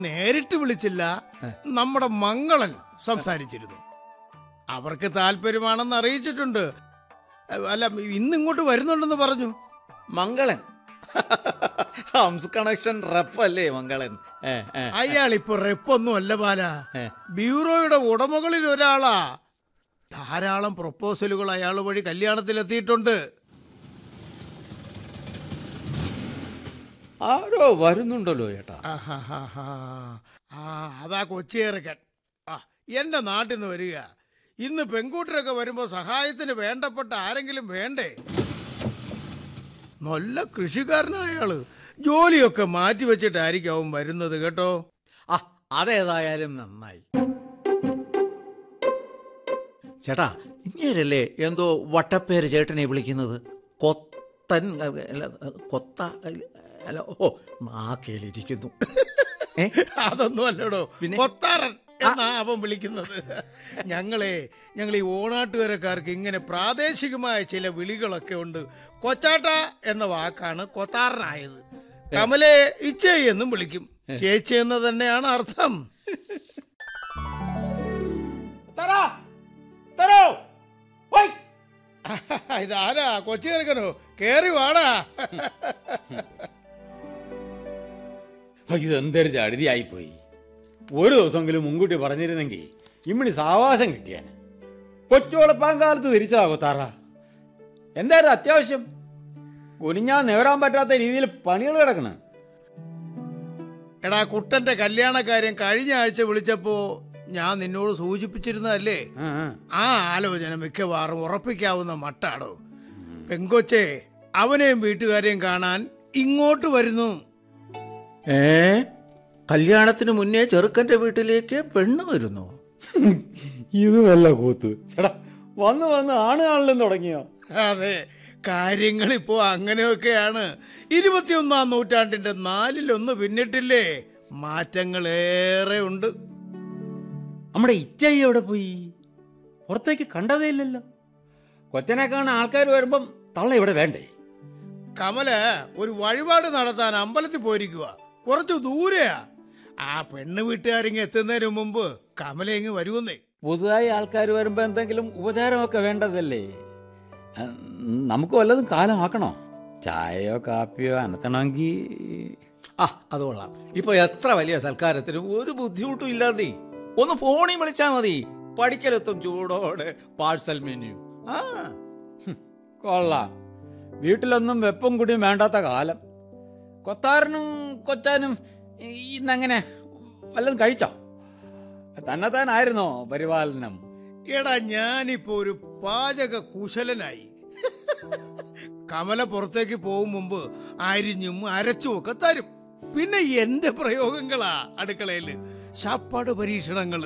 നേരിട്ട് വിളിച്ചില്ല നമ്മുടെ മംഗളൻ സംസാരിച്ചിരുന്നു അവർക്ക് താല്പര്യമാണെന്ന് അറിയിച്ചിട്ടുണ്ട് അല്ല ഇന്നിങ്ങോട്ട് വരുന്നുണ്ടെന്ന് പറഞ്ഞു മംഗളൻ ഹംസ് കണക്ഷൻ റപ്പല്ലേ മംഗളൻ ഏ, ഏ, അയാൾ ഇപ്പൊ റെപ്പൊന്നും അല്ല ബാല ഏ. ബ്യൂറോയുടെ ഉടമകളിൽ ഒരാളാ ധാരാളം പ്രൊപ്പോസലുകൾ അയാൾ വഴി കല്യാണത്തിലെത്തിയിട്ടുണ്ട് ആരോ വരുന്നുണ്ടല്ലോ ചേട്ടാ ആഹാഹാഹാ. ആ അതാ കൊച്ചിയേറക്കൻ ആ എന്റെ നാട്ടിൽ നിന്ന് വരിക ഇന്ന് പെൺകൂട്ടരൊക്കെ വരുമ്പോ സഹായത്തിന് വേണ്ടപ്പെട്ട ആരെങ്കിലും വേണ്ടേ നല്ല കൃഷിക്കാരനായ അയാള് ജോലിയൊക്കെ മാറ്റി വെച്ചിട്ടായിരിക്കും അവൻ വരുന്നത് കേട്ടോ ആ അതേതായാലും നന്നായി ചേട്ടാ ഇങ്ങേരല്ലേ എന്തോ വട്ടപ്പേര് ചേട്ടനെ വിളിക്കുന്നത് കൊത്തൻ അല്ല കൊത്ത അല്ല ഓ നാക്കേലിരിക്കുന്നു ഏ? അതൊന്നും അല്ലടോ പിന്നെ? കൊത്താറൻ എന്നാ അവൻ വിളിക്കുന്നത് ഞങ്ങളെ ഞങ്ങൾ ഈ ഓണാട്ടുകാരക്കാർക്ക് ഇങ്ങനെ പ്രാദേശികമായ ചില വിളികളൊക്കെ ഉണ്ട് കൊച്ചാട്ട എന്ന വാക്കാണ് കൊത്താറനായത് കമലെ ഇച്ചേ എന്നും വിളിക്കും ചേച്ചി എന്ന് തന്നെയാണ് അർത്ഥം ഇതാരാ കൊച്ചി ചെറുക്കനോ കേറി വാടാ ഇതെന്തൊരു ചടുതിയായിപ്പോയി ഒരു ദിവസമെങ്കിലും മുൻകൂട്ടി പറഞ്ഞിരുന്നെങ്കിൽ ഇമ്മണി സാവാസം കിട്ടിയാൻ കൊച്ചോളപ്പാങ്കാലത്ത് തിരിച്ചതാ കൊത്താറ എന്തായിരുന്നു അത്യാവശ്യം കുനിഞ്ഞാ നിവരാൻ പറ്റാത്ത രീതിയിൽ പണികൾ കിടക്കണ് എടാ കുട്ടന്റെ കല്യാണ കാര്യം കഴിഞ്ഞ ആഴ്ച വിളിച്ചപ്പോ ഞാൻ നിന്നോട് സൂചിപ്പിച്ചിരുന്നതല്ലേ ആ, ആ. ആ ആലോചന മിക്കവാറും ഉറപ്പിക്കാവുന്ന മട്ടാടോ പെങ്കൊച്ചെ അവനെയും വീട്ടുകാരെയും കാണാൻ ഇങ്ങോട്ട് വരുന്നു ഏ കല്യാണത്തിന് മുന്നേ ചെറുക്കന്റെ വീട്ടിലേക്ക് പെണ്ണ് വരുന്നു ഇത് വല്ല കൂത്ത് ചേട്ടാ വന്ന് വന്ന് ആണ് കാണലും തുടങ്ങിയോ അതെ കാര്യങ്ങൾ ഇപ്പോ അങ്ങനെയൊക്കെയാണ് ഇരുപത്തിയൊന്നാം നൂറ്റാണ്ടിന്റെ നാലിലൊന്ന് പിന്നിട്ടില്ലേ മാറ്റങ്ങളേറെ ഉണ്ട് നമ്മുടെ ഇറ്റായി എവിടെ പോയി പുറത്തേക്ക് കണ്ടതേ ഇല്ലല്ലോ കൊച്ചനെ കാണാൻ ആൾക്കാർ വരുമ്പം തള്ള ഇവിടെ വേണ്ടേ കമല ഒരു വഴിപാട് നടത്താൻ അമ്പലത്തിൽ പോയിരിക്കുക കുറച്ചു ദൂരെയാ ആ പെണ്ണ് വീട്ടുകാരിങ്ങ് എത്തുന്നതിന് മുമ്പ് കമല ഇങ്ങ് വരുമെന്നേ പുതുതായി ആൾക്കാർ വരുമ്പോൾ എന്തെങ്കിലും ഉപചാരമൊക്കെ വേണ്ടതല്ലേ ആ, നമുക്ക് വല്ലതും കാലമാക്കണോ ചായയോ കാപ്പിയോ അനത്തണമെങ്കിൽ ആ അത് കൊള്ളാം ഇപ്പൊ എത്ര വലിയ സൽക്കാരത്തിന് ഒരു ബുദ്ധിമുട്ടും ഇല്ലാതെ ഒന്ന് ഫോണിൽ വിളിച്ചാ മതി പഠിക്കലെത്തും ചൂടോടെ പാഴ്സൽ മെനു ആ ഹും, കൊള്ളാം വീട്ടിലൊന്നും വെപ്പും കുടിയും വേണ്ടാത്ത കാലം കൊത്താരനും കൊച്ചാനും ഇന്നങ്ങനെ വല്ലതും കഴിച്ചോ തന്നെത്താനായിരുന്നോ പരിപാലനം എടാ ഞാനിപ്പോ ഒരു പാചക കുശലനായി കമല പുറത്തേക്ക് പോകും മുമ്പ് അരിഞ്ഞും അരച്ചും ഒക്കെ തരും പിന്നെ എന്റെ പ്രയോഗങ്ങളാ അടുക്കളയില് ശാപ്പാട് പരീക്ഷണങ്ങള്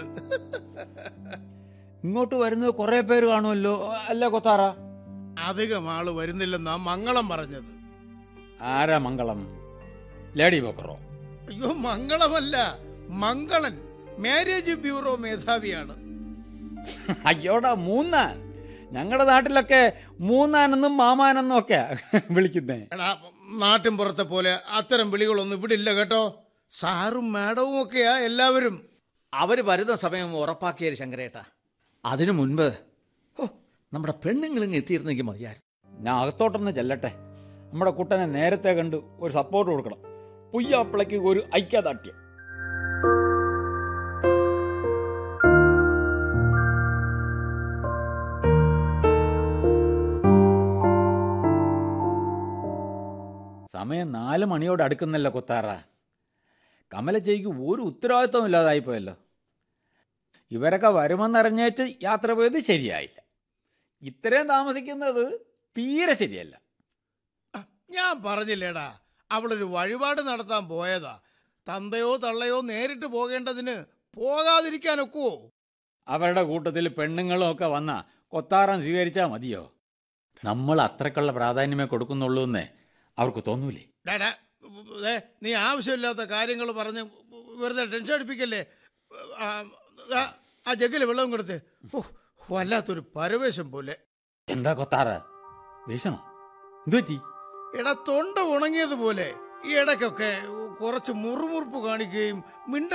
ഇങ്ങോട്ട് വരുന്നത് കുറെ പേര് കാണുമല്ലോ അല്ല കൊത്താറ അധികം ആള് വരുന്നില്ലെന്നാ മംഗളം പറഞ്ഞത് ആരാ മംഗളം ലേഡി ബോക്കറോ അയ്യോ മംഗളമല്ല മംഗളൻ മാരേജ് ബ്യൂറോ മേധാവിയാണ് അയ്യോടാ മൂന്നാൻ ഞങ്ങളുടെ നാട്ടിലൊക്കെ മൂന്നാനെന്നും മാമാനെന്നും ഒക്കെ വിളിക്കുന്നേ എടാ നാട്ടിൻ പുറത്തെ പോലെ അത്തരം വിളികളൊന്നും ഇവിടെ ഇല്ല കേട്ടോ സാറും മാഡവും ഒക്കെയാ എല്ലാവരും അവര് വരുന്ന സമയം ഉറപ്പാക്കിയത് ശങ്കരേട്ട അതിനു മുൻപ് ഓ നമ്മുടെ പെണ്ണുങ്ങളിങ്ങ് എത്തിയിരുന്നെങ്കിൽ മതിയായിരുന്നു ഞാൻ അകത്തോട്ടൊന്ന് ചെല്ലട്ടെ നമ്മുടെ കുട്ടനെ നേരത്തെ കണ്ട് ഒരു സപ്പോർട്ട് കൊടുക്കണം പുയ്യാപ്പിളയ്ക്ക് ഒരു ഐക്യദാർഢ്യം സമയം നാല് മണിയോട് അടുക്കുന്നല്ലോ കൊത്താറ കമലച്ചയ്ക്ക് ഒരു ഉത്തരവാദിത്വം ഇല്ലാതായിപ്പോയല്ലോ ഇവരൊക്കെ വരുമെന്നറിഞ്ഞേച്ച് യാത്ര പോയത് ശരിയായില്ല ഇത്രയും താമസിക്കുന്നത് തീരെ ശരിയല്ല ഞാൻ പറഞ്ഞില്ലേടാ അവളൊരു വഴിപാട് നടത്താൻ പോയതാ തന്തയോ തള്ളയോ നേരിട്ട് പോകേണ്ടതിന് പോകാതിരിക്കാനൊക്കുവോ അവരുടെ കൂട്ടത്തിൽ പെണ്ണുങ്ങളും ഒക്കെ വന്ന കൊത്താറം സ്വീകരിച്ചാൽ മതിയോ നമ്മൾ അത്രക്കുള്ള പ്രാധാന്യമേ കൊടുക്കുന്നുള്ളൂ എന്നേ അവർക്ക് തോന്നൂലേ ഡാടാ ദേ, നീ ആവശ്യമില്ലാത്ത കാര്യങ്ങൾ പറഞ്ഞ് വെറുതെ ടെൻഷൻ അടിപ്പിക്കല്ലേ ആ, ആ, ആ ജഗ്ഗില് വെള്ളം കൊടുത്ത് ഓ, വല്ലാത്തൊരു പരവേശം പോലെ എന്താ കൊത്താറ വീശണോ എന്തു പറ്റി എടാ തൊണ്ട ഉണങ്ങിയതുപോലെ ഈ ഇടയ്ക്കൊക്കെ കുറച്ച് മുറുമുറുപ്പ് കാണിക്കുകയും മിണ്ട